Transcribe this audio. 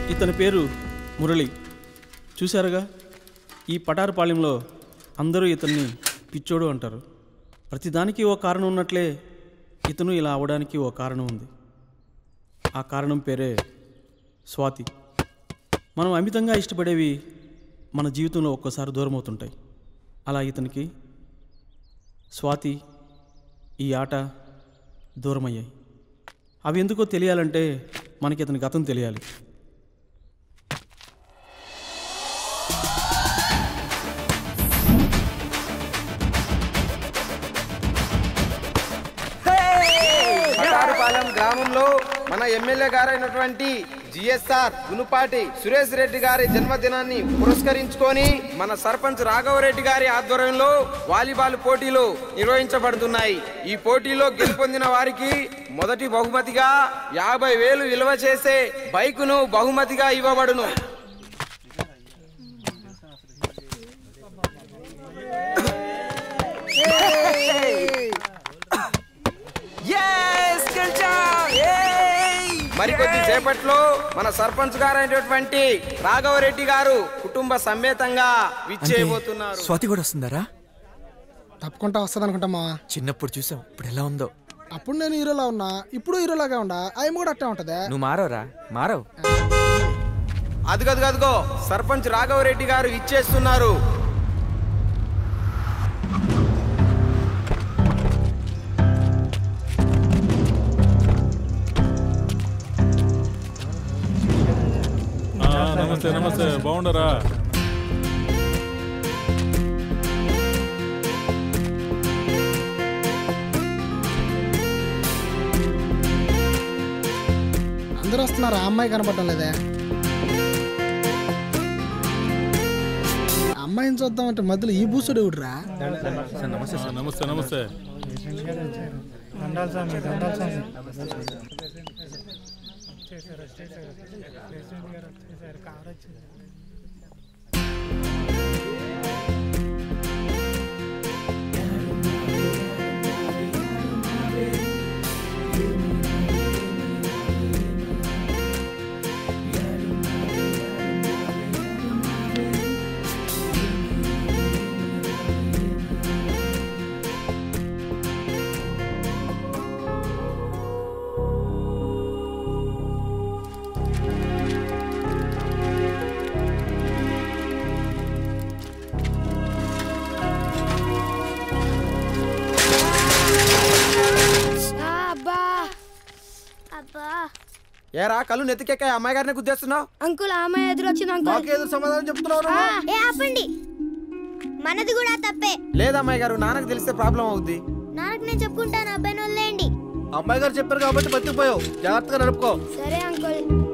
ఇతని పేరు మురళి చూశారుగా ఈ పటారపాళెంలో అందరూ ఇతన్ని పిచ్చోడు అంటారు ప్రతిదానికి ఓ కారణం ఉన్నట్లే ఇతను ఇలా అవడానికి ఓ కారణం ఉంది ఆ కారణం పేరే స్వాతి మనం అమితంగా ఇష్టపడేవి మన జీవితంలో ఒక్కోసారి దూరం అవుతుంటాయి అలా ఇతనికి స్వాతి ఈ ఆట దూరమయ్యాయి అవి ఎందుకో తెలియాలంటే మనకి ఇతని గతం తెలియాలి పటారుపాలెం గ్రామంలో మన ఎమ్మెల్యే గారైనటువంటి జిఎస్ఆర్ గునుపాటి సురేష్ రెడ్డి గారి జన్మదినాన్ని పురస్కరించుకొని మన సర్పంచ్ రాఘవరెడ్డి గారి ఆధ్వర్యంలో వాలీబాల్ పోటీలు నిర్వహించబడుతున్నాయి ఈ పోటీలో గెలుపొందిన వారికి మొదటి బహుమతిగా యాభై వేలు విలువ చేసే బైకును బహుమతిగా ఇవ్వబడును మరికొద్ది సేపట్లో మన సర్పంచ్ గారైనటువంటి రాఘవరెడ్డి గారు కుటుంబ సమేతంగా విచ్చేయబోతున్నారు స్వాతి కూడా వస్తుందారా తప్పకుండా వస్తుంది అనుకుంటా మావా చిన్నప్పుడు చూసాం ఇప్పుడు ఎలా ఉందో అప్పుడు నేను హీరోలా ఉన్నా ఇప్పుడు హీరోలాగా ఉండా ఆయన కూడా అట్టే ఉంటదా నువ్వు మారవరా మారవు అదిగదిగో అదిగో సర్పంచ్ రాఘవరెడ్డి గారు ఇచ్చేస్తున్నారు ఆ, నమస్తే నమస్తే బాగుండరా అందరూ వస్తున్నారు ఆ అమ్మాయి కనపడటం లేదే ఆ అమ్మాయిని చూద్దామంటే మధ్యలో ఈ బూసుడు ఎవడురా ఆ, నమస్తే నమస్తే అబ్బా అబ్బా ఏరా కళ్ళు నెత్తికెక్క అమ్మాయి గారిని గుద్దేస్తున్నావు అంకుల్ ఆమె ఎదురొచ్చింది అంకుల్ నాకేదో సమాధానం చెప్తున్నావు ఆ, ఏ ఆపండి మనది కూడా తప్పే లేదమ్మాయి గారు నాన్నకు తెలిస్తే ప్రాబ్లం అవుద్ది నాన్నకు నేను చెప్పుకుంటాను అబ్బాయిని వదిలేయండి అమ్మాయి గారు చెప్పారు కాబట్టి బతికిపోయావు జాగ్రత్తగా నడుపుకో సరే అంకుల్